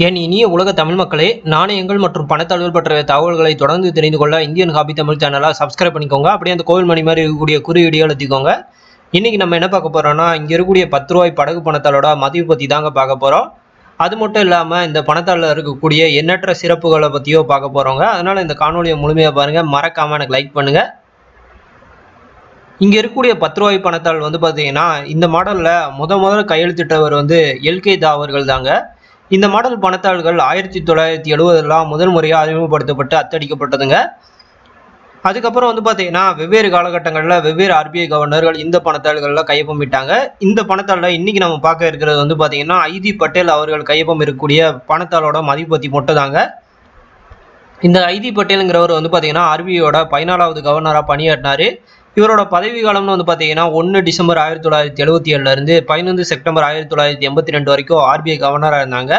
என் இனிய உலக தமிழ் மக்களே நாணயங்கள் மற்றும் பணத்தளவில் பற்றிய தகவல்களை தொடர்ந்து தெரிந்து கொள்ள இந்தியன் காபி தமிழ் சேனலை சப்ஸ்கிரைப் பண்ணிக்கோங்க அப்படியே அந்த கோவில் மணி மாதிரி இருக்கக்கூடிய குறியீடியோ எழுத்திக்கோங்க இன்னைக்கு நம்ம என்ன பார்க்க போறோம்னா இங்க இருக்கக்கூடிய பத்து ரூபாய் படகு பணத்தாளோட மதிப்பு பத்தி தாங்க பார்க்க போறோம் அது மட்டும் இல்லாம இந்த பணத்தாளில் இருக்கக்கூடிய எண்ணற்ற சிறப்புகளை பத்தியோ பார்க்க போறோங்க அதனால இந்த காணொலியை முழுமையா பாருங்க மறக்காம எனக்கு லைக் பண்ணுங்க இங்க இருக்கக்கூடிய பத்து ரூபாய் பணத்தாள் வந்து பாத்தீங்கன்னா இந்த மாடல்ல முத முதல்ல கையெழுத்திட்டவர் வந்து எல்கே தா அவர்கள் தாங்க இந்த மாடல் பணத்தாள்கள் ஆயிரத்தி தொள்ளாயிரத்தி எழுபதுலாம் முதல் முறையாக அறிமுகப்படுத்தப்பட்டு அச்சடிக்கப்பட்டதுங்க அதுக்கப்புறம் வந்து பார்த்தீங்கன்னா வெவ்வேறு காலகட்டங்களில் வெவ்வேறு ஆர்பிஐ கவர்னர்கள் இந்த பணத்தாள்களில் கையொப்பமிட்டாங்க இந்த பணத்தாளில் இன்னைக்கு நம்ம பார்க்க இருக்கிறது வந்து பார்த்தீங்கன்னா ஐதி பட்டேல் அவர்கள் கையொப்பம் இருக்கக்கூடிய பணத்தாளோட மதிப்பு பற்றி மட்டும் தாங்க இந்த ஐதி பட்டேலுங்கிறவர் வந்து பார்த்தீங்கன்னா ஆர்பிஐயோட பதினாலாவது கவர்னராக பணியாற்றினார் இவரோட பதவி காலம்னு வந்து பார்த்தீங்கன்னா ஒன்று டிசம்பர் ஆயிரத்தி தொள்ளாயிரத்தி எழுபத்தி ஏழுலேருந்து பதினொன்று செப்டம்பர் ஆயிரத்தி தொள்ளாயிரத்தி எண்பத்தி ரெண்டு வரைக்கும் ஆர்பிஐ கவர்னராக இருந்தாங்க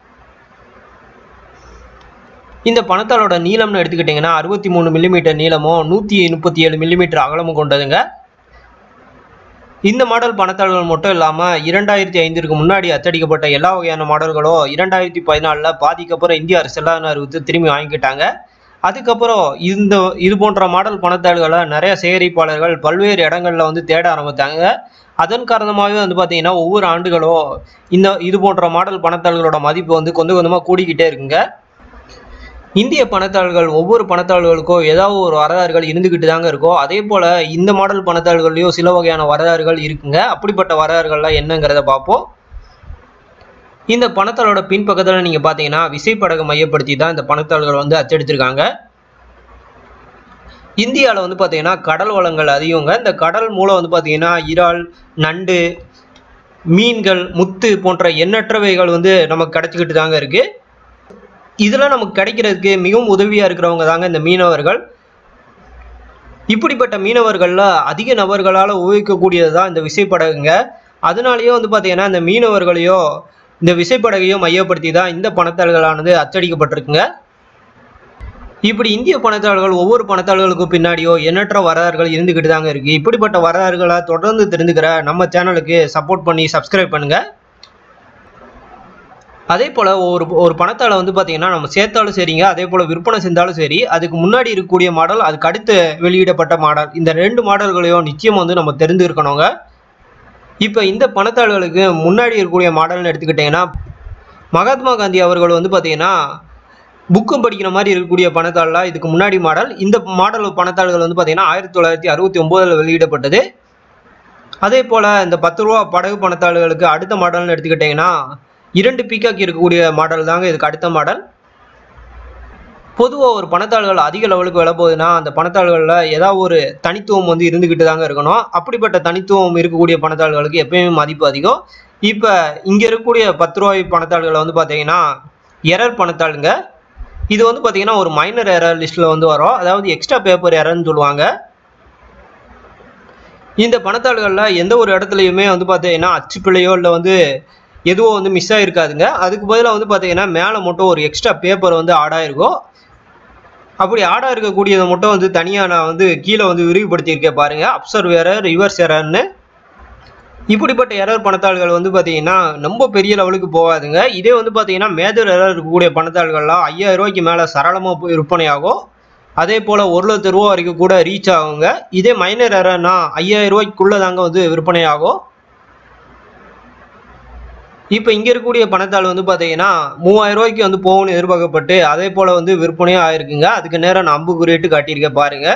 இந்த பணத்தாளோட நீளம்னு எடுத்துக்கிட்டிங்கன்னா அறுபத்தி மூணு மில்லிமீட்டர் நீளமும் நூற்றி முப்பத்தி ஏழு மில்லிமீட்டர் அகலமும் கொண்டதுங்க இந்த மாடல் பணத்தாள்கள் மட்டும் இல்லாமல் இரண்டாயிரத்தி ஐந்திற்கு முன்னாடி அச்சடிக்கப்பட்ட எல்லா வகையான மாடல்களும் இரண்டாயிரத்தி பதினாலில் பாதிக்கப்புறம் இந்திய அரசெல்லாம் அறிவித்து திரும்பி வாங்கிக்கிட்டாங்க அதுக்கப்புறம் இந்த இது போன்ற மாடல் பணத்தாள்களை நிறைய சேகரிப்பாளர்கள் பல்வேறு இடங்கள்ல வந்து தேட ஆரம்பித்தாங்க அதன் காரணமாகவே வந்து பார்த்தீங்கன்னா ஒவ்வொரு ஆண்டுகளும் இந்த இது போன்ற மாடல் பணத்தாள்களோட மதிப்பு வந்து கொஞ்சம் கொஞ்சமாக கூடிக்கிட்டே இருக்குங்க இந்திய பணத்தாள்கள் ஒவ்வொரு பணத்தாள்களுக்கும் ஏதாவது ஒரு வரலாறுகள் இருந்துக்கிட்டு தாங்க இருக்கும் அதே போல் இந்த மாடல் பணத்தாள்கள்லையும் சில வகையான வரலாறுகள் இருக்குங்க அப்படிப்பட்ட வரலாறுகள்லாம் என்னங்கிறத பார்ப்போம் இந்த பணத்தாளோட பின்பக்கத்தில் நீங்கள் பார்த்தீங்கன்னா விசைப்படகை மையப்படுத்தி தான் இந்த பணத்தாள்கள் வந்து அச்சடிச்சிருக்காங்க இந்தியாவில் வந்து பார்த்தீங்கன்னா கடல் வளங்கள் அதிகங்க இந்த கடல் மூலம் வந்து பார்த்தீங்கன்னா இறால் நண்டு மீன்கள் முத்து போன்ற எண்ணற்றவைகள் வந்து நமக்கு கிடைச்சிக்கிட்டு தாங்க இருக்கு இதெல்லாம் நமக்கு கிடைக்கிறதுக்கு மிகவும் உதவியாக இருக்கிறவங்க தாங்க இந்த மீனவர்கள் இப்படிப்பட்ட மீனவர்களில் அதிக நபர்களால் உபயோகிக்கக்கூடியது தான் இந்த விசைப்படகுங்க அதனாலேயே வந்து பார்த்தீங்கன்னா இந்த மீனவர்களையோ இந்த விசைப்படகையோ மையப்படுத்தி தான் இந்த பணத்தாள்களானது அச்சடிக்கப்பட்டிருக்குங்க இப்படி இந்திய பணத்தாள்கள் ஒவ்வொரு பணத்தாள்களுக்கும் பின்னாடியோ எண்ணற்ற வரலாறுகள் இருந்துக்கிட்டு தாங்க இருக்கு இப்படிப்பட்ட வரலாறுகளை தொடர்ந்து தெரிஞ்சுக்கிற நம்ம சேனலுக்கு சப்போர்ட் பண்ணி சப்ஸ்கிரைப் பண்ணுங்க அதே போல் ஒரு ஒரு பணத்தாளை வந்து பார்த்தீங்கன்னா நம்ம சேர்த்தாலும் சரிங்க அதே போல் விற்பனை செஞ்சாலும் சரி அதுக்கு முன்னாடி இருக்கக்கூடிய மாடல் அதுக்கு அடுத்து வெளியிடப்பட்ட மாடல் இந்த ரெண்டு மாடல்களையும் நிச்சயம் வந்து நம்ம தெரிஞ்சிருக்கணுங்க இப்போ இந்த பணத்தாள்களுக்கு முன்னாடி இருக்கக்கூடிய மாடல்னு எடுத்துக்கிட்டிங்கன்னா மகாத்மா காந்தி அவர்கள் வந்து பார்த்தீங்கன்னா புக்கும் படிக்கிற மாதிரி இருக்கக்கூடிய பணத்தாள்லாம் இதுக்கு முன்னாடி மாடல் இந்த மாடல் பணத்தாள்கள் வந்து பார்த்தீங்கன்னா ஆயிரத்தி தொள்ளாயிரத்தி அறுபத்தி ஒம்போதில் வெளியிடப்பட்டது அதே போல் இந்த பத்து ரூபா படகு பணத்தாள்களுக்கு அடுத்த மாடல்னு எடுத்துக்கிட்டிங்கன்னா இரண்டு பீக்காக் இருக்கக்கூடிய மாடல் தாங்க இதுக்கு அடுத்த மாடல் பொதுவாக ஒரு பணத்தாள்கள் அதிக லெவலுக்கு விலை போகுதுன்னா அந்த பணத்தாள்களில் ஏதாவது ஒரு தனித்துவம் வந்து இருந்துக்கிட்டு தாங்க இருக்கணும் அப்படிப்பட்ட தனித்துவம் இருக்கக்கூடிய பணத்தாள்களுக்கு எப்பயுமே மதிப்பு அதிகம் இப்போ இங்கே இருக்கக்கூடிய பத்து ரூபாய் பணத்தாள்களை வந்து பார்த்தீங்கன்னா எரர் பணத்தாளுங்க இது வந்து பார்த்தீங்கன்னா ஒரு மைனர் எரர் லிஸ்ட்டில் வந்து வரும் அதாவது எக்ஸ்ட்ரா பேப்பர் எரர்னு சொல்லுவாங்க இந்த பணத்தாள்களில் எந்த ஒரு இடத்துலையுமே வந்து பார்த்தீங்கன்னா அச்சுப்பிள்ளையோ இல்லை வந்து எதுவும் வந்து மிஸ் ஆகிருக்காதுங்க அதுக்கு பதிலாக வந்து பார்த்தீங்கன்னா மேலே மட்டும் ஒரு எக்ஸ்ட்ரா பேப்பர் வந்து ஆடாயிருக்கும் அப்படி ஆடாக இருக்கக்கூடியதை மட்டும் வந்து தனியாக நான் வந்து கீழே வந்து விரிவுபடுத்தியிருக்கேன் பாருங்கள் அப்சர்வ் எரர் ரிவர்ஸ் எரர்னு இப்படிப்பட்ட எரர் பணத்தாள்கள் வந்து பார்த்தீங்கன்னா ரொம்ப பெரிய லெவலுக்கு போகாதுங்க இதே வந்து பார்த்தீங்கன்னா மேஜர் எரர் இருக்கக்கூடிய பணத்தாள்கள்லாம் ஐயாயிரம் ரூபாய்க்கு மேலே சரளமாக விற்பனையாகும் அதே போல் ஒரு லட்ச ரூபா வரைக்கும் கூட ரீச் ஆகுங்க இதே மைனர் எரர்னா ஐயாயிரம் ரூபாய்க்குள்ளே தாங்க வந்து விற்பனையாகும் இப்போ இங்கே இருக்கக்கூடிய பணத்தாள் வந்து பார்த்தீங்கன்னா மூவாயிரம் ரூபாய்க்கு வந்து போகணும்னு எதிர்பார்க்கப்பட்டு அதே போல் வந்து விற்பனையும் ஆயிருக்குங்க அதுக்கு நேரம் நான் அம்பு குறியிட்டு காட்டியிருக்கேன் பாருங்க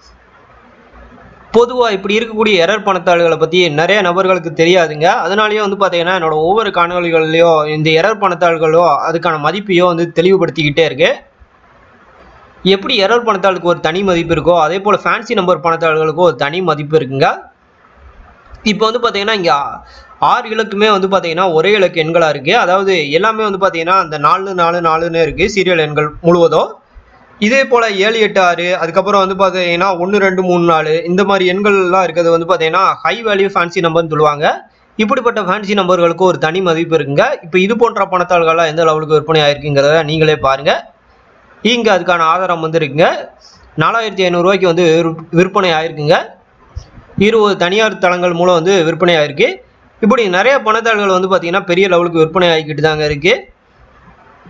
பொதுவாக இப்படி இருக்கக்கூடிய எரர் பணத்தாள்களை பற்றி நிறைய நபர்களுக்கு தெரியாதுங்க அதனாலேயே வந்து பார்த்தீங்கன்னா என்னோட ஒவ்வொரு காணொலிகள்லையோ இந்த எரர் பணத்தாள்களோ அதுக்கான மதிப்பையோ வந்து தெளிவுபடுத்திக்கிட்டே இருக்கு எப்படி எரர் பணத்தாளுக்கு ஒரு தனி மதிப்பு இருக்கோ அதே போல் ஃபேன்சி நம்பர் பணத்தாள்களுக்கும் ஒரு தனி மதிப்பு இருக்குங்க இப்போ வந்து பார்த்தீங்கன்னா இங்கே ஆறு இலக்குமே வந்து பார்த்தீங்கன்னா ஒரே இலக்கு எண்களாக இருக்குது அதாவது எல்லாமே வந்து பார்த்தீங்கன்னா அந்த நாலு நாலு நாலுன்னு இருக்குது சீரியல் எண்கள் முழுவதும் இதே போல் ஏழு எட்டு ஆறு அதுக்கப்புறம் வந்து பார்த்தீங்கன்னா ஒன்று ரெண்டு மூணு நாலு இந்த மாதிரி எண்கள்லாம் இருக்கிறது வந்து பார்த்தீங்கன்னா ஹை வேல்யூ ஃபேன்சி நம்பர்னு சொல்லுவாங்க இப்படிப்பட்ட ஃபேன்சி நம்பர்களுக்கு ஒரு தனி மதிப்பு இருக்குங்க இப்போ இது போன்ற பணத்தாள்கள்லாம் எந்த லெவலுக்கு விற்பனை ஆயிருக்குங்கிறத நீங்களே பாருங்கள் இங்கே அதுக்கான ஆதாரம் வந்து இருக்குங்க நாலாயிரத்தி ஐநூறுரூவாய்க்கு வந்து விற்பனை ஆயிருக்குங்க இருபது தனியார் தளங்கள் மூலம் வந்து விற்பனை ஆயிருக்கு இப்படி நிறைய பணத்தாள்கள் வந்து பார்த்தீங்கன்னா பெரிய லெவலுக்கு விற்பனை ஆகிக்கிட்டு தாங்க இருக்குது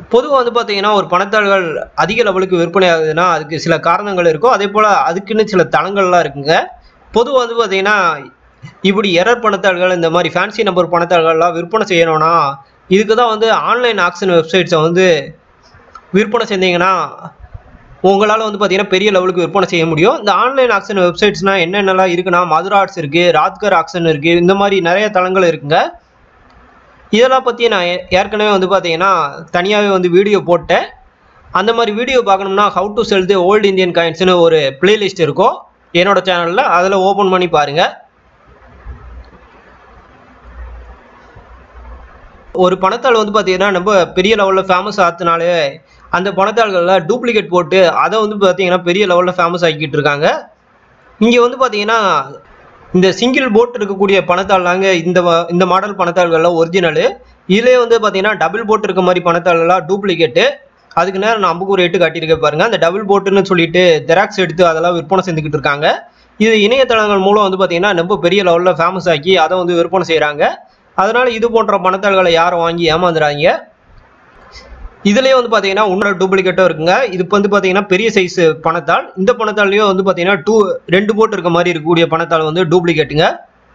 பொதுவாக வந்து பார்த்தீங்கன்னா ஒரு பணத்தாள்கள் அதிக லெவலுக்கு விற்பனை ஆகுதுன்னா அதுக்கு சில காரணங்கள் இருக்கும் அதே போல் அதுக்குன்னு சில தளங்கள்லாம் இருக்குங்க பொதுவாக வந்து பார்த்தீங்கன்னா இப்படி எரர் பணத்தாள்கள் இந்த மாதிரி ஃபேன்சி நம்பர் பணத்தாள்கள்லாம் விற்பனை செய்யணும்னா இதுக்கு தான் வந்து ஆன்லைன் ஆக்ஷன் வெப்சைட்ஸை வந்து விற்பனை செஞ்சீங்கன்னா உங்களால் வந்து பார்த்தீங்கன்னா பெரிய லெவலுக்கு விற்பனை செய்ய முடியும் இந்த ஆன்லைன் ஆக்ஷன் வெப்சைட்ஸ்னால் என்னென்னலாம் இருக்குன்னா மதுரா ஆர்ட்ஸ் இருக்குது ராத்கர் ஆக்ஷன் இருக்குது இந்த மாதிரி நிறைய தளங்கள் இருக்குங்க இதெல்லாம் பற்றி நான் ஏ- ஏற்கனவே வந்து பார்த்தீங்கன்னா தனியாகவே வந்து வீடியோ போட்டேன் அந்த மாதிரி வீடியோ பார்க்கணும்னா how to sell the old Indian காயின்ஸ்னு ஒரு பிளேலிஸ்ட் இருக்கும் என்னோட சேனலில் அதில் ஓப்பன் பண்ணி பாருங்கள் ஒரு பணத்தாள் வந்து பார்த்தீங்கன்னா நம்ம பெரிய லெவலில் ஃபேமஸ் ஆத்துனாலே அந்த பணத்தாள்களில் டூப்ளிகேட் போட்டு அதை வந்து பார்த்தீங்கன்னா பெரிய லெவலில் ஃபேமஸ் ஆக்கிட்டு இருக்காங்க இங்கே வந்து பார்த்தீங்கன்னா இந்த சிங்கிள் போட் இருக்கக்கூடிய பணத்தாள்லாங்க இந்த வ- இந்த மாடல் பணத்தாள்கள்லாம் ஒரிஜினலு இதுலேயே வந்து பார்த்தீங்கன்னா டபுள் போட் இருக்க மாதிரி பணத்தாள்லாம் டூப்ளிகேட்டு அதுக்கு நேரம் நான் அம்புக்கு ஒரு ரேட்டு காட்டியிருக்கேன் பாருங்க அந்த டபுள் போட்டுன்னு சொல்லிட்டு ஜெராக்ஸ் எடுத்து அதெல்லாம் விற்பனை செஞ்சுக்கிட்டு இருக்காங்க இது இணையதளங்கள் மூலம் வந்து பார்த்தீங்கன்னா ரொம்ப பெரிய லெவலில் ஃபேமஸ் ஆக்கி அதை வந்து விற்பனை செய்கிறாங்க அதனால இது போன்ற பணத்தாள்களை யாரும் வாங்கி ஏமாந்துறாங்க இதுலயே வந்து பாத்தீங்கன்னா இன்னொரு டூப்ளிகேட்டும் இருக்குங்க இது இப்ப வந்து பாத்தீங்கன்னா பெரிய சைஸ் பணத்தாள் இந்த பணத்தாள்லயும் வந்து பாத்தீங்கன்னா டூ ரெண்டு போட்டு இருக்க மாதிரி இருக்கக்கூடிய பணத்தாள் வந்து டூப்ளிகேட்டுங்க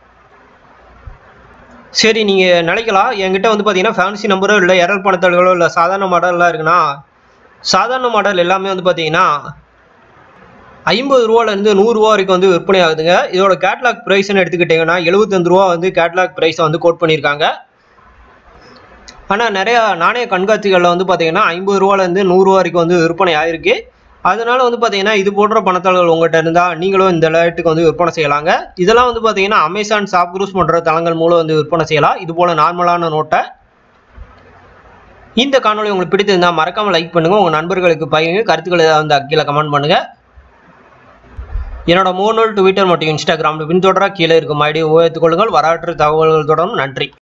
சரி நீங்க நினைக்கலாம் என்கிட்ட வந்து பாத்தீங்கன்னா ஃபேன்சி நம்பரோ இல்லை எரல் பணத்தாள்களோ இல்லை சாதாரண மாடல்லாம் இருக்குன்னா சாதாரண மாடல் எல்லாமே வந்து பாத்தீங்கன்னா ஐம்பது ரூபாலேருந்து நூறுரூவா வரைக்கும் வந்து விற்பனை ஆகுதுங்க இதோட கேட்லாக் ப்ரைஸ்னு எடுத்துக்கிட்டிங்கன்னா எழுபத்தஞ்சு ரூபா வந்து கேட்லாக் ப்ரைஸை வந்து கோட் பண்ணியிருக்காங்க ஆனால் நிறையா நாணய கண்காட்சிகளில் வந்து பார்த்தீங்கன்னா ஐம்பது ரூபாலேருந்து நூறுரூவா வரைக்கும் வந்து விற்பனை ஆயிருக்கு அதனால வந்து பார்த்தீங்கன்னா இது போன்ற பணத்தாள்கள் உங்கள்கிட்ட இருந்தால் நீங்களும் இந்த ரேட்டுக்கு வந்து விற்பனை செய்யலாங்க இதெல்லாம் வந்து பார்த்தீங்கன்னா அமேசான் ஷாப் குரூஸ் போன்ற தளங்கள் மூலம் வந்து விற்பனை செய்யலாம் இது போல் நார்மலான நோட்டை இந்த காணொளி உங்களுக்கு பிடித்திருந்தால் மறக்காமல் லைக் பண்ணுங்கள் உங்கள் நண்பர்களுக்கு பகிருங்க கருத்துக்களை ஏதாவது வந்து கீழே கமெண்ட் பண்ணுங்கள் என்னோட முகநூல் ட்விட்டர் மற்றும் இன்ஸ்டாகிராமில் பின்தொடர கீழே இருக்கும் ஐடியை உபயோகித்துக் கொள்ளுங்கள் வரலாற்று தகவல்கள் தொடரும் நன்றி